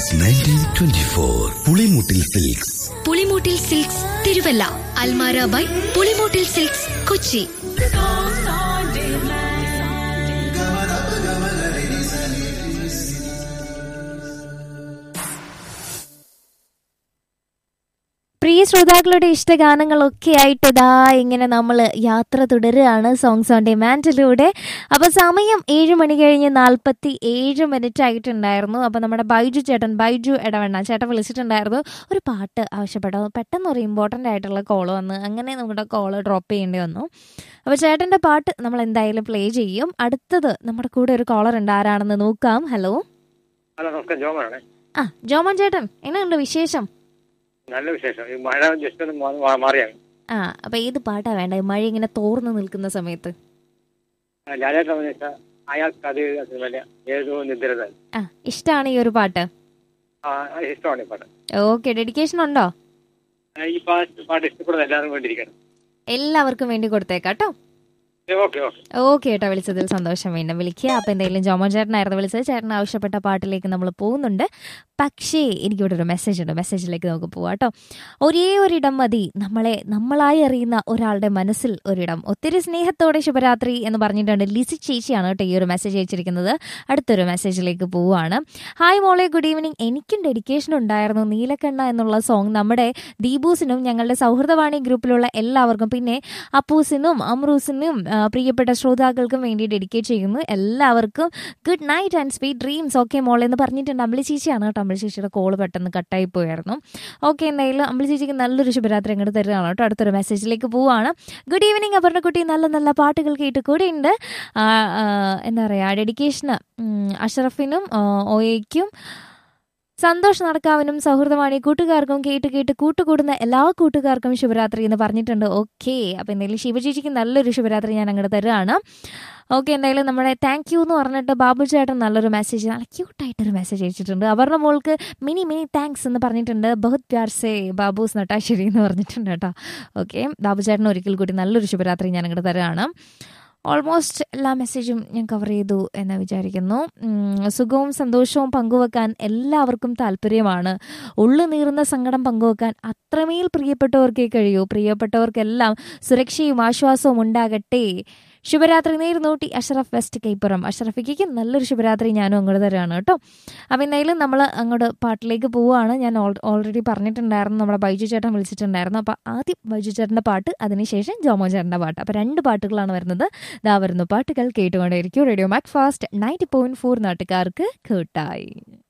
since nineteen twenty four Pulimoottil silks Pulimoottil silks Thiruvalla Almara by Pulimoottil silks Kochi പ്രിയ ശ്രോതാക്കളുടെ ഇഷ്ടഗാനങ്ങളൊക്കെ ആയിട്ട് ഇതാ ഇങ്ങനെ നമ്മൾ യാത്ര തുടരുകയാണ് സോങ്സ് ഓൺ ഡിമാൻഡിലൂടെ അപ്പോൾ സമയം ഏഴ് മണി കഴിഞ്ഞ് നാൽപ്പത്തി ഏഴ് മിനിറ്റ് ആയിട്ടുണ്ടായിരുന്നു അപ്പോൾ നമ്മുടെ ബൈജു ചേട്ടൻ ബൈജു ഇടവണ്ണ ചേട്ടൻ വിളിച്ചിട്ടുണ്ടായിരുന്നു ഒരു പാട്ട് ആവശ്യപ്പെട്ടു പെട്ടെന്ന് ഒരു ഇമ്പോർട്ടൻ്റ് ആയിട്ടുള്ള കോൾ വന്ന് അങ്ങനെ നമ്മുടെ കോൾ ഡ്രോപ്പ് ചെയ്യേണ്ടി വന്നു അപ്പോൾ ചേട്ടൻ്റെ പാട്ട് നമ്മൾ എന്തായാലും പ്ലേ ചെയ്യും അടുത്തത് നമ്മുടെ കൂടെ ഒരു കോളർ ഉണ്ട് ആരാണെന്ന് നോക്കാം ഹലോ ഹലോ നമസ്കാരം ജോമനാണ് ആ ജോമൻ ചേട്ടൻ എങ്ങനെയുണ്ട് വിശേഷം നല്ല വിശേഷം ഈ മഴ ജസ്റ്റ് ഒന്ന് മാ- മാ- മാറിയാണ് ആ അപ്പൊ ഏത് പാട്ടാ വേണ്ടത് മഴ ഇങ്ങനെ തോർന്നു നിൽക്കുന്ന സമയത്ത് ലാലേട്ടൻ വെച്ചാൽ അയാൾക്ക് അത് സിനിമയിലെ ഏതോ നിദ്രത ആ ഇഷ്ടമാണ് ഈ ഒരു പാട്ട് ആ അത് ഇഷ്ടമാണ് ഈ പാട്ട് ഓക്കെ ഡെഡിക്കേഷൻ ഉണ്ടോ ആ, ഈ പാട്ട് പാട്ട് ഇഷ്ടപ്പെടുന്ന എല്ലാവരും വേണ്ടിയിരിക്കണം എല്ലാവർക്കും വേണ്ടി കൊടുത്തേക്കാം കേട്ടോ ഓക്കെ ഓക്കെ ഓക്കെ കേട്ടോ വിളിച്ചതിൽ സന്തോഷം വീണ്ടും വിളിക്കുക അപ്പൊ എന്തെങ്കിലും ജോമോ ചേട്ടനായിരുന്നു വിളിച്ചത് ചേട്ടൻ ആവശ്യപ്പെട്ട പാട്ടിലേക്ക് നമ്മൾ പോകുന്നുണ്ട് പക്ഷേ എനിക്കിവിടെ ഒരു മെസ്സേജ് ഉണ്ട് മെസ്സേജിലേക്ക് നമുക്ക് പോവാം കേട്ടോ ഒരേ ഒരിടം മതി നമ്മളെ നമ്മളായി അറിയുന്ന ഒരാളുടെ മനസ്സിൽ ഒരിടം ഒത്തിരി സ്നേഹത്തോടെ ശുഭരാത്രി എന്ന് പറഞ്ഞിട്ടുണ്ട് ലിസി ചേച്ചിയാണ് കേട്ടോ ഈ ഒരു മെസ്സേജ് അയച്ചിരിക്കുന്നത് അടുത്തൊരു മെസ്സേജിലേക്ക് പോവുകയാണ് ഹായ് മോളെ ഗുഡ് ഈവനിങ് എനിക്കും ഡെഡിക്കേഷൻ ഉണ്ടായിരുന്നു നീലക്കണ്ണ എന്നുള്ള സോങ് നമ്മുടെ ദീപൂസിനും ഞങ്ങളുടെ സൗഹൃദവാണി ഗ്രൂപ്പിലുള്ള എല്ലാവർക്കും പിന്നെ അപ്പൂസിനും അമ്രൂസിനും ആ, പ്രിയപ്പെട്ട ശ്രോതാക്കൾക്കും വേണ്ടി ഡെഡിക്കേറ്റ് ചെയ്യുന്നു എല്ലാവർക്കും good night and sweet dreams okay മോളെ എന്ന് പറഞ്ഞിട്ടുണ്ട് അമ്പലി ചേച്ചിയാണ് കേട്ടോ അമ്പലി ചേച്ചിയുടെ കോള് പെട്ടെന്ന് കട്ടായി പോയായിരുന്നു ഓക്കെ എന്തായാലും അമ്പലി ചേച്ചിക്ക് നല്ലൊരു ശുഭരാത്രി അങ്ങോട്ട് തരുകയാണ് കേട്ടോ അടുത്തൊരു മെസ്സേജിലേക്ക് പോവാണ് ഗുഡ് ഈവനിങ് അപർണക്കുട്ടി നല്ല നല്ല പാട്ടുകൾ കേട്ട് കൂടെ ഉണ്ട് ആ, ആ, എന്താ പറയുക ഡെഡിക്കേഷന് അഷറഫിനും ആ, ഓയയ്ക്കും സന്തോഷ് നടക്കാവിനും സൗഹൃദവാണി കൂട്ടുകാർക്കും കേട്ട് കേട്ട് കൂട്ടുകൂടുന്ന എല്ലാ കൂട്ടുകാർക്കും ശിവരാത്രി എന്ന് പറഞ്ഞിട്ടുണ്ട് ഓക്കെ അപ്പം എന്തായാലും ശിവചേച്ചിക്ക് നല്ലൊരു ശിവരാത്രി ഞാൻ അങ്ങോട്ട് തരുകയാണ് ഓക്കെ എന്തായാലും നമ്മുടെ താങ്ക് യു എന്ന് പറഞ്ഞിട്ട് ബാബു ചേട്ടൻ നല്ലൊരു മെസ്സേജ് നല്ല ക്യൂട്ടായിട്ടൊരു മെസ്സേജ് അയച്ചിട്ടുണ്ട് അവരുടെ മോൾക്ക് മിനി മിനി താങ്ക്സ് എന്ന് പറഞ്ഞിട്ടുണ്ട് ബഹുത് പ്യാർ സേ ബാബൂസ് നട്ടാശ്ശേരി എന്ന് പറഞ്ഞിട്ടുണ്ട് കേട്ടോ ഓക്കെ ബാബു ചേട്ടൻ ഒരിക്കൽ കൂടി നല്ലൊരു ശുഭരാത്രി ഞാൻ അങ്ങോട്ട് തരുകയാണ് ഓൾമോസ്റ്റ് എല്ലാ മെസ്സേജും ഞാൻ കവർ ചെയ്തു എന്ന് വിചാരിക്കുന്നു ഉം, സുഖവും സന്തോഷവും പങ്കുവെക്കാൻ എല്ലാവർക്കും താല്പര്യമാണ് ഉള്ളു നീറുന്ന സങ്കടം പങ്കുവെക്കാൻ അത്രമേൽ പ്രിയപ്പെട്ടവർക്കേ കഴിയൂ പ്രിയപ്പെട്ടവർക്കെല്ലാം സുരക്ഷയും ആശ്വാസവും ഉണ്ടാകട്ടെ ശുഭരാത്രി നേരുന്നൂട്ടി അഷറഫ് വെസ്റ്റ് കൈപ്പുറം അഷറഫിക്ക് നല്ലൊരു ശുഭരാത്രി ഞാനും അങ്ങോട്ട് തരാണ് കേട്ടോ അപ്പം എന്തായാലും നമ്മൾ അങ്ങോട്ട് പാട്ടിലേക്ക് പോവുകയാണ് ഞാൻ ഓൾറെഡി പറഞ്ഞിട്ടുണ്ടായിരുന്നു നമ്മുടെ ബൈജു ചേട്ടൻ വിളിച്ചിട്ടുണ്ടായിരുന്നു അപ്പോൾ ആദ്യം ബൈജു ചേട്ടൻ്റെ പാട്ട് അതിനുശേഷം ജോമോ ചേട്ടൻ്റെ പാട്ട് അപ്പോൾ രണ്ട് പാട്ടുകളാണ് വരുന്നത് ദാ വരുന്നു പാട്ടുകൾ കേട്ടുകൊണ്ടേയിരിക്കും radio Mac fast ninety point four നാട്ടുകാർക്ക് കേട്ടായി